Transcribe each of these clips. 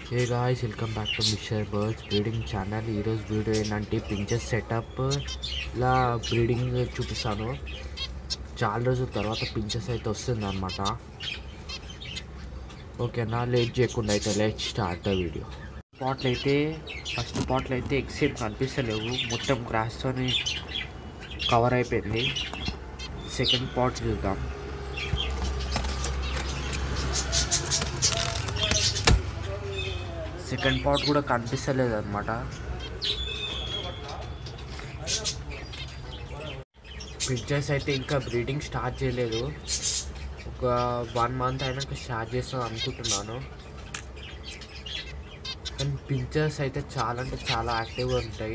A guys welcome back to Mr birds breeding channel ఈరోజు video ఏంటంటే finches setup ఇలా breeding చూపిస్తాను చాలా రోజుల తర్వాత పించెస్ అయితే వస్తుంది అనమాట ఓకేనా లేట్ చేయకుండా అయితే లేట్ స్టార్ట్ ద వీడియో పాట్లు అయితే ఫస్ట్ పాట్లు అయితే ఎక్సేప్ కనిపిస్తలేవు మొత్తం గ్రాస్తోని కవర్ అయిపోయింది సెకండ్ పాట్ చూద్దాం సెకండ్ పాట్ కూడా కనిపిస్తలేదు అనమాట పిక్చర్స్ అయితే ఇంకా బ్రీడింగ్ స్టార్ట్ చేయలేదు ఒక వన్ మంత్ అయినాక స్టార్ట్ చేస్తాం అనుకుంటున్నాను కానీ పిక్చర్స్ అయితే చాలా అంటే చాలా యాక్టివ్గా ఉంటాయి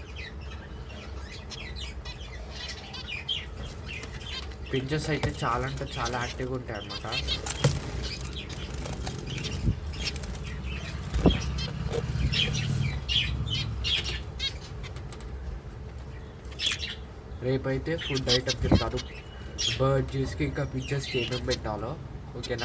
పిక్చర్స్ అయితే చాలా అంటే చాలా యాక్టివ్గా ఉంటాయి అన్నమాట రేపైతే ఫుడ్ ఐటమ్ చెప్తాను బర్డ్ జ్యూస్కి ఇంకా పిక్చర్స్కి ఏమేమి పెట్టాలో ఓకేనా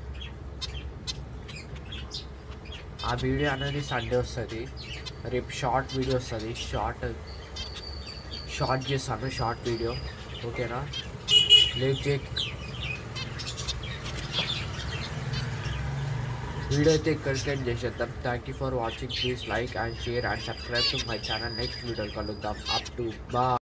ఆ వీడియో అనేది సండే వస్తుంది రేపు షార్ట్ వీడియో వస్తుంది షార్ట్ షార్ట్ చేస్తాను షార్ట్ వీడియో ఓకేనా లేట్ చే వీడియో అయితే ఇక్కడికి ఎండ్ చేసేద్దాం thank you for watching please like and share and subscribe to my channel next video కలుద్దాం అప్ టు బా